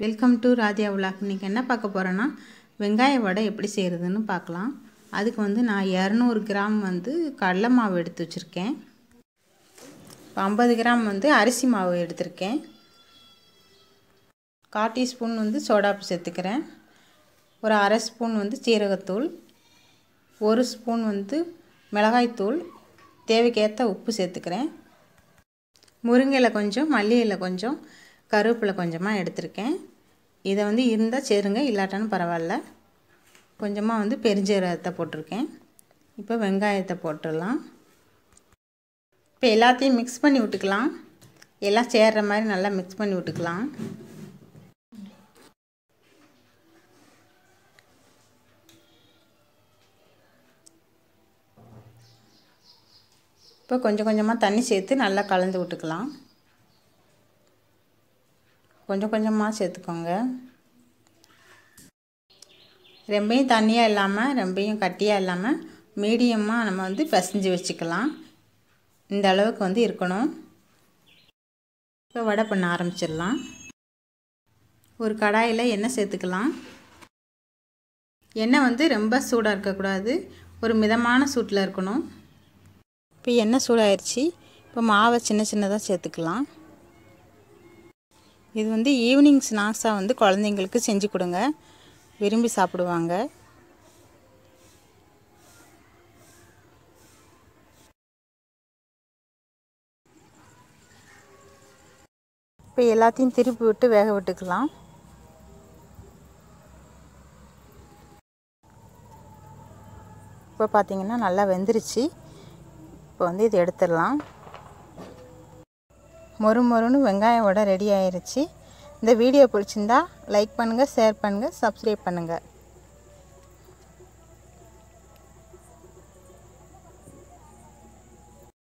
welcome to ராதியா vlog இன்றைக்கி என்ன பார்க்க போகிறேன்னா வெங்காய வடை எப்படி செய்கிறதுன்னு பார்க்கலாம் அதுக்கு வந்து நான் இரநூறு கிராம் வந்து கடலை மாவு எடுத்து வச்சுருக்கேன் இப்போ ஐம்பது கிராம் வந்து அரிசி மாவு எடுத்திருக்கேன் கால் டீஸ்பூன் வந்து சோடாப்பு சேர்த்துக்கிறேன் ஒரு அரை ஸ்பூன் வந்து சீரகத்தூள் ஒரு ஸ்பூன் வந்து மிளகாய்த்தூள் தேவைக்கேற்ற உப்பு சேர்த்துக்கிறேன் முருங்கையில கொஞ்சம் மல்லி இலை கொஞ்சம் கருவேப்பிலை கொஞ்சமாக எடுத்திருக்கேன் இதை வந்து இருந்தால் சேருங்க இல்லாட்டாலும் பரவாயில்ல கொஞ்சமாக வந்து பெருஞ்சீரகத்தை போட்டிருக்கேன் இப்போ வெங்காயத்தை போட்டுடலாம் இப்போ எல்லாத்தையும் மிக்ஸ் பண்ணி விட்டுக்கலாம் எல்லாம் சேர்கிற மாதிரி நல்லா மிக்ஸ் பண்ணி விட்டுக்கலாம் இப்போ கொஞ்சம் கொஞ்சமாக தண்ணி சேர்த்து நல்லா கலந்து விட்டுக்கலாம் கொஞ்சம் கொஞ்சமாக சேர்த்துக்கோங்க ரொம்பையும் தண்ணியாக இல்லாமல் ரொம்பையும் கட்டியாக இல்லாமல் மீடியமாக நம்ம வந்து பிசைஞ்சு வச்சுக்கலாம் இந்த அளவுக்கு வந்து இருக்கணும் இப்போ வடை பண்ண ஆரம்பிச்சிடலாம் ஒரு கடாயில் எண்ணெய் சேர்த்துக்கலாம் எண்ணெய் வந்து ரொம்ப சூடாக இருக்கக்கூடாது ஒரு மிதமான சூட்டில் இருக்கணும் இப்போ எண்ணெய் சூடாயிருச்சு இப்போ மாவை சின்ன சின்னதாக சேர்த்துக்கலாம் இது வந்து ஈவினிங் ஸ்நாக்ஸாக வந்து குழந்தைங்களுக்கு செஞ்சு கொடுங்க விரும்பி சாப்பிடுவாங்க இப்போ எல்லாத்தையும் திருப்பி விட்டு வேக விட்டுக்கலாம் இப்போ பார்த்தீங்கன்னா நல்லா வெந்துருச்சு இப்போ வந்து இது எடுத்துடலாம் மொறு மொறுன்னு வெங்காயம் வடை ரெடி ஆயிருச்சு இந்த வீடியோ பிடிச்சிருந்தா லைக் பண்ணுங்கள் ஷேர் பண்ணுங்கள் சப்ஸ்கிரைப் பண்ணுங்கள்